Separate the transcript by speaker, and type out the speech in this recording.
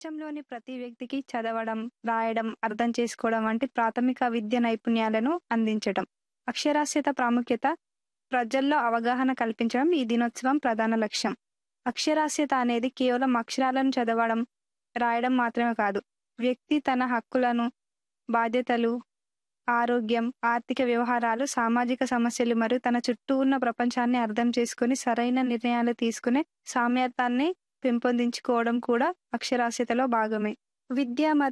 Speaker 1: ప్రపంచంలోని ప్రతి వ్యక్తికి చదవడం, రాయడం, అర్థం చేసుకోవడం వంటి ప్రాథమిక విద్య నైపుణ్యాలను అందించటం. అక్షరాస్యత ప్రాముఖ్యత ప్రజల్లో అవగాహన కల్పించడం ఈ దినోత్సవం ప్రధాన లక్ష్యం. అక్షరాస్యత అనేది కేవలం అక్షరాలను చదవడం, రాయడం మాత్రమే కాదు. వ్యక్తి తన హక్కులను, బాధ్యతలు, ఆరోగ్యం, ఆర్థిక వ్యవహారాలు, సామాజిక సమస్యలు మరియు తన చుట్టూ ఉన్న ప్రపంచాన్ని అర్థం చేసుకొని సరైన నిర్ణయాలు తీసుకునే సామర్థ్యాన్ని పెంపొందించుకోవడం కూడా అక్షరాస్యతలో భాగమే. విద్య మరియు